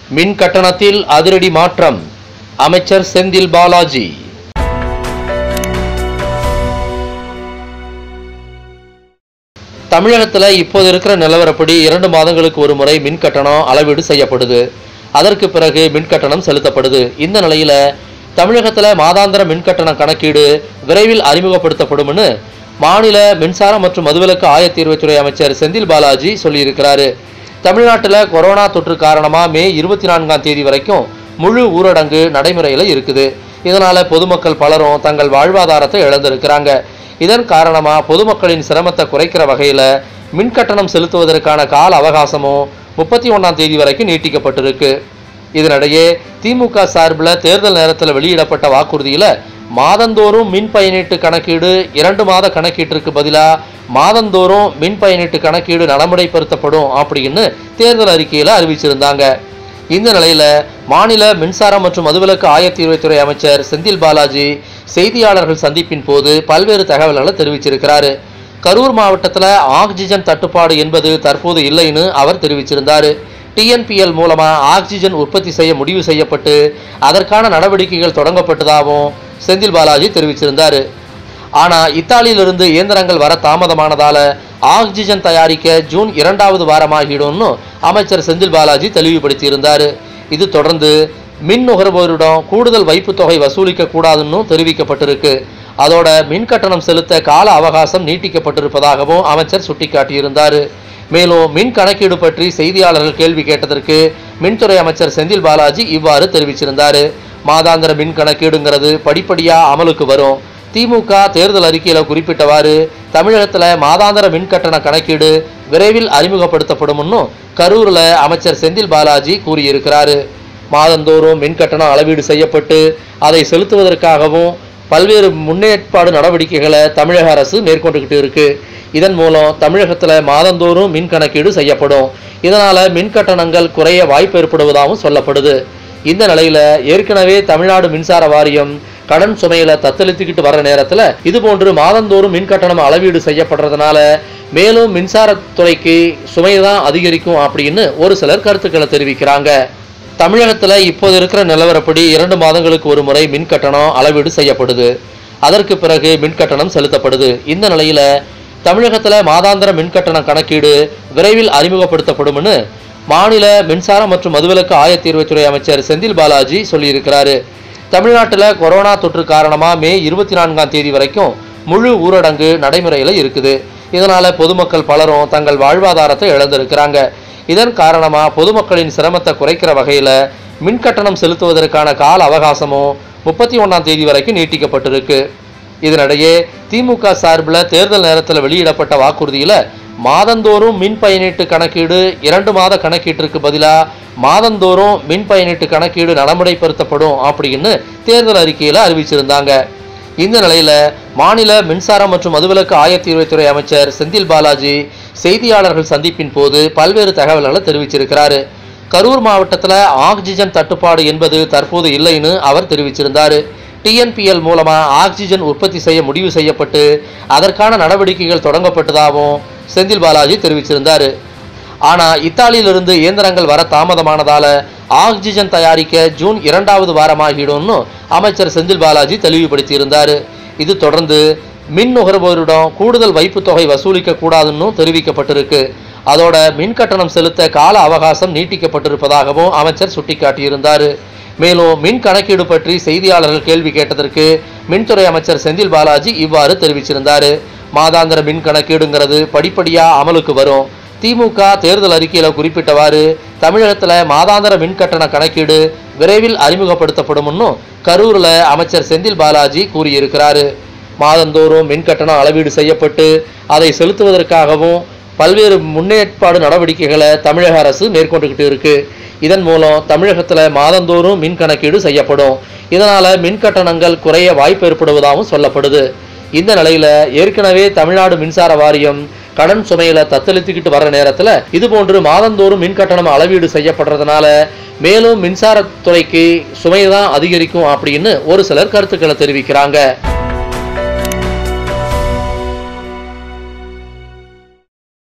மின் கட்டணத்தில் அதிரடி மாற்றம் அமைச்சர் செந்தில் பாலாஜி தமிழகத்தில் இப்போது இருக்கிற நிலவரப்படி இரண்டு மாதங்களுக்கு ஒரு முறை மின் கட்டணம் அளவீடு செய்யப்படுது அதற்கு பிறகு மின் கட்டணம் செலுத்தப்படுது இந்த நிலையில தமிழகத்தில் மாதாந்திர மின் கட்டண கணக்கீடு விரைவில் அறிமுகப்படுத்தப்படும்னு மாநில மின்சாரம் மற்றும் மதுவிலக்கு ஆயத்தீர்வைத்துறை அமைச்சர் செந்தில் பாலாஜி சொல்லியிருக்கிறாரு தமிழ்நாட்டில் கொரோனா தொற்று காரணமாக மே இருபத்தி நான்காம் தேதி வரைக்கும் முழு ஊரடங்கு நடைமுறையில் இருக்குது இதனால பொதுமக்கள் பலரும் தங்கள் வாழ்வாதாரத்தை இழந்திருக்கிறாங்க இதன் காரணமா பொதுமக்களின் சிரமத்தை குறைக்கிற வகையில மின் கட்டணம் செலுத்துவதற்கான கால அவகாசமும் முப்பத்தி ஒன்றாம் தேதி வரைக்கும் நீட்டிக்கப்பட்டிருக்கு இதனிடையே திமுக சார்பில் தேர்தல் நேரத்தில் வெளியிடப்பட்ட வாக்குறுதியில மாதந்தோறும் மின் பயனீட்டு கணக்கீடு இரண்டு மாத கணக்கீட்டிற்கு பதிலாக மாதந்தோறும் மின் பயனீட்டு கணக்கீடு நடைமுறைப்படுத்தப்படும் அப்படின்னு தேர்தல் அறிக்கையில் அறிவிச்சிருந்தாங்க இந்த நிலையில மாநில மின்சாரம் மற்றும் மதுவிலக்கு ஆயத்தீர்வைத்துறை அமைச்சர் செந்தில் பாலாஜி செய்தியாளர்கள் சந்திப்பின் போது பல்வேறு தகவல்களை தெரிவிச்சிருக்கிறாரு கரூர் மாவட்டத்தில் ஆக்சிஜன் தட்டுப்பாடு என்பது தற்போது இல்லைன்னு அவர் தெரிவிச்சிருந்தாரு டிஎன்பிஎல் மூலமா ஆக்சிஜன் உற்பத்தி செய்ய முடிவு செய்யப்பட்டு அதற்கான நடவடிக்கைகள் தொடங்கப்பட்டதாகவும் செந்தில் பாலாஜி தெரிவிச்சிருந்தாரு ஆனா இத்தாலியிலிருந்து இயந்திரங்கள் வர தாமதமானதால ஆக்சிஜன் தயாரிக்க ஜூன் இரண்டாவது வாரமாகிடும்னு அமைச்சர் செந்தில் பாலாஜி தெளிவுபடுத்தியிருந்தாரு இது தொடர்ந்து மின் நுகர்வோரிடம் கூடுதல் வைப்பு தொகை வசூலிக்க கூடாதுன்னு தெரிவிக்கப்பட்டிருக்கு அதோட மின் கட்டணம் செலுத்த கால அவகாசம் நீட்டிக்கப்பட்டிருப்பதாகவும் அமைச்சர் சுட்டிக்காட்டியிருந்தார் மேலும் மின் கணக்கீடு பற்றி செய்தியாளர்கள் கேள்வி கேட்டதற்கு மின்துறை அமைச்சர் செந்தில் பாலாஜி இவ்வாறு தெரிவிச்சிருந்தார் மாதாந்திர மின் கணக்கீடுங்கிறது படிப்படியா அமலுக்கு வரும் திமுக தேர்தல் அறிக்கையில குறிப்பிட்டவாறு தமிழகத்துல மாதாந்திர மின் கட்டண கணக்கீடு விரைவில் அறிமுகப்படுத்தப்படும்னு கரூர்ல அமைச்சர் செந்தில் பாலாஜி கூறியிருக்கிறாரு மாதந்தோறும் மின் கட்டணம் அளவீடு செய்யப்பட்டு அதை செலுத்துவதற்காகவும் பல்வேறு முன்னேற்பாடு நடவடிக்கைகளை தமிழக அரசு மேற்கொண்டுகிட்டு இருக்கு இதன் மூலம் தமிழகத்தில் மாதந்தோறும் மின் கணக்கீடு செய்யப்படும் இதனால மின் கட்டணங்கள் குறைய வாய்ப்பு ஏற்படுவதாகவும் சொல்லப்படுது இந்த நிலையில ஏற்கனவே தமிழ்நாடு மின்சார வாரியம் கடன் சுமையில தத்தளித்துக்கிட்டு வர நேரத்துல இது போன்று மாதந்தோறும் மின் கட்டணம் அளவீடு செய்யப்படுறதுனால மேலும் மின்சாரத்துறைக்கு சுமை தான் அதிகரிக்கும் அப்படின்னு ஒரு சிலர் கருத்துக்களை தெரிவிக்கிறாங்க தமிழகத்தில் இப்போது இருக்கிற நிலவரப்படி இரண்டு மாதங்களுக்கு ஒரு முறை மின் கட்டணம் அளவீடு செய்யப்படுது அதற்கு பிறகு மின் கட்டணம் செலுத்தப்படுது இந்த நிலையில தமிழகத்தில் மாதாந்திர மின் கட்டண கணக்கீடு விரைவில் அறிமுகப்படுத்தப்படும்னு மாநில மின்சாரம் மற்றும் மதுவிலக்கு ஆயத்தீர்வைத்துறை அமைச்சர் செந்தில் பாலாஜி சொல்லியிருக்கிறாரு தமிழ்நாட்டில் கொரோனா தொற்று காரணமாக மே இருபத்தி நான்காம் தேதி வரைக்கும் முழு ஊரடங்கு நடைமுறையில் இருக்குது இதனால பொதுமக்கள் பலரும் தங்கள் வாழ்வாதாரத்தை இழந்திருக்கிறாங்க இதன் காரணமா பொதுமக்களின் சிரமத்தை குறைக்கிற வகையில மின் கட்டணம் செலுத்துவதற்கான கால அவகாசமும் முப்பத்தி ஒன்றாம் தேதி வரைக்கும் நீட்டிக்கப்பட்டிருக்கு இதனிடையே திமுக சார்பில் தேர்தல் நேரத்தில் வெளியிடப்பட்ட வாக்குறுதியில மாதந்தோறும் மின் பயனீட்டு கணக்கீடு இரண்டு மாத கணக்கீட்டிற்கு பதிலாக மாதந்தோறும் மின் பயனீட்டு கணக்கீடு நடைமுறைப்படுத்தப்படும் அப்படின்னு தேர்தல் அறிக்கையில அறிவிச்சிருந்தாங்க இந்த நிலையில மாநில மின்சாரம் மற்றும் மதுவிலக்கு ஆயத்தீர்வைத்துறை அமைச்சர் செந்தில் பாலாஜி செய்தியாளர்கள் சந்திப்பின் போது பல்வேறு தகவல்களை தெரிவிச்சிருக்கிறாரு கரூர் மாவட்டத்தில் ஆக்சிஜன் தட்டுப்பாடு என்பது தற்போது இல்லைன்னு அவர் தெரிவிச்சிருந்தாரு டிஎன்பிஎல் மூலமா ஆக்சிஜன் உற்பத்தி செய்ய முடிவு செய்யப்பட்டு அதற்கான நடவடிக்கைகள் தொடங்கப்பட்டதாகவும் செந்தில் பாலாஜி தெரிவிச்சிருந்தாரு ஆனா இத்தாலியிலிருந்து இயந்திரங்கள் வர தாமதமானதால ஆக்சிஜன் தயாரிக்க ஜூன் இரண்டாவது வாரமாகிடும்னு அமைச்சர் செந்தில் பாலாஜி தெளிவுபடுத்தியிருந்தாரு இது தொடர்ந்து மின் நுகர்வோரிடம் கூடுதல் வைப்பு தொகை வசூலிக்க கூடாதுன்னு தெரிவிக்கப்பட்டிருக்கு அதோட மின் கட்டணம் செலுத்த கால அவகாசம் நீட்டிக்கப்பட்டிருப்பதாகவும் அமைச்சர் சுட்டிக்காட்டியிருந்தார் மேலும் மின் கணக்கீடு பற்றி செய்தியாளர்கள் கேள்வி கேட்டதற்கு மின்துறை அமைச்சர் செந்தில் பாலாஜி இவ்வாறு தெரிவிச்சிருந்தார் மாதாந்திர மின் கணக்கீடுங்கிறது படிப்படியா அமலுக்கு வரும் திமுக தேர்தல் அறிக்கையில குறிப்பிட்டவாறு தமிழகத்துல மாதாந்திர மின் கட்டண கணக்கீடு விரைவில் அறிமுகப்படுத்தப்படும்னு கரூர்ல அமைச்சர் செந்தில் பாலாஜி கூறியிருக்கிறாரு மாதந்தோறும் மின் கட்டணம் அளவீடு செய்யப்பட்டு அதை செலுத்துவதற்காகவும் பல்வேறு முன்னேற்பாடு நடவடிக்கைகளை தமிழக அரசு மேற்கொண்டுகிட்டு இருக்கு இதன் மூலம் தமிழகத்தில் மாதந்தோறும் மின் கணக்கீடு செய்யப்படும் இதனால மின் கட்டணங்கள் குறைய வாய்ப்பு ஏற்படுவதாகவும் சொல்லப்படுது இந்த நிலையில ஏற்கனவே தமிழ்நாடு மின்சார வாரியம் கடன் சுமையில தத்தளித்துக்கிட்டு வர நேரத்துல இது போன்று மாதந்தோறும் மின் கட்டணம் அளவீடு செய்யப்படுறதுனால மேலும் மின்சாரத்துறைக்கு சுமை தான் அதிகரிக்கும் அப்படின்னு ஒரு சிலர் கருத்துக்களை தெரிவிக்கிறாங்க